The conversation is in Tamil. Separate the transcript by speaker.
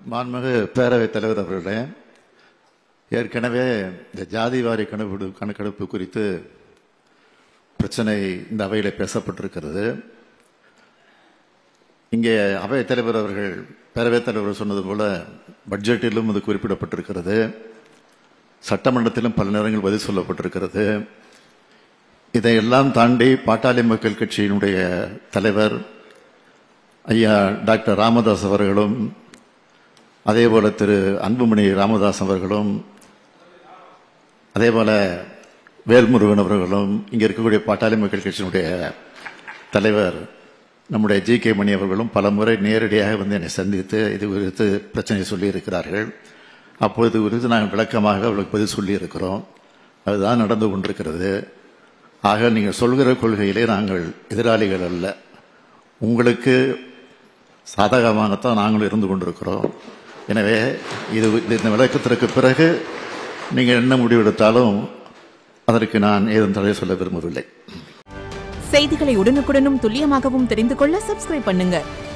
Speaker 1: மாண்புமிகு பேரவைத் தலைவர் அவர்களே ஏற்கனவே இந்த ஜாதி வாரி கணக்கெடு கணக்கெடுப்பு குறித்து பிரச்சனை இந்த அவையில் பேசப்பட்டிருக்கிறது இங்கே அவைத் தலைவர் அவர்கள் பேரவைத் தலைவர் சொன்னது போல பட்ஜெட்டிலும் இது குறிப்பிடப்பட்டிருக்கிறது சட்டமன்றத்திலும் பல நேரங்கள் பதில் சொல்லப்பட்டிருக்கிறது இதையெல்லாம் தாண்டி பாட்டாளி மக்கள் கட்சியினுடைய தலைவர் ஐயா டாக்டர் ராமதாஸ் அவர்களும் அதே போல திரு அன்புமணி ராமதாஸ் அவர்களும் அதே போல வேல்முருகன் அவர்களும் இங்க இருக்கக்கூடிய பாட்டாளி மக்கள் கட்சியினுடைய தலைவர் நம்முடைய ஜி கே மணி அவர்களும் பல முறை நேரடியாக வந்து என்னை சந்தித்து இது குறித்து பிரச்சனை சொல்லி இருக்கிறார்கள் அப்பொழுது குறித்து நாங்கள் விளக்கமாக அவர்களுக்கு பதில் சொல்லி இருக்கிறோம் அதுதான் நடந்து கொண்டிருக்கிறது ஆக நீங்கள் சொல்கிற கொள்கையிலே நாங்கள் எதிராளிகள் அல்ல உங்களுக்கு சாதகமாகத்தான் நாங்கள் இருந்து கொண்டிருக்கிறோம் எனவே இது இந்த விளக்கத்திற்கு பிறகு நீங்கள் என்ன முடிவெடுத்தாலும் அதற்கு நான் ஏதும் தடை சொல்ல விரும்பவில்லை
Speaker 2: செய்திகளை உடனுக்குடனும் துல்லியமாகவும் தெரிந்து கொள்ள சப்ஸ்கிரைப் பண்ணுங்க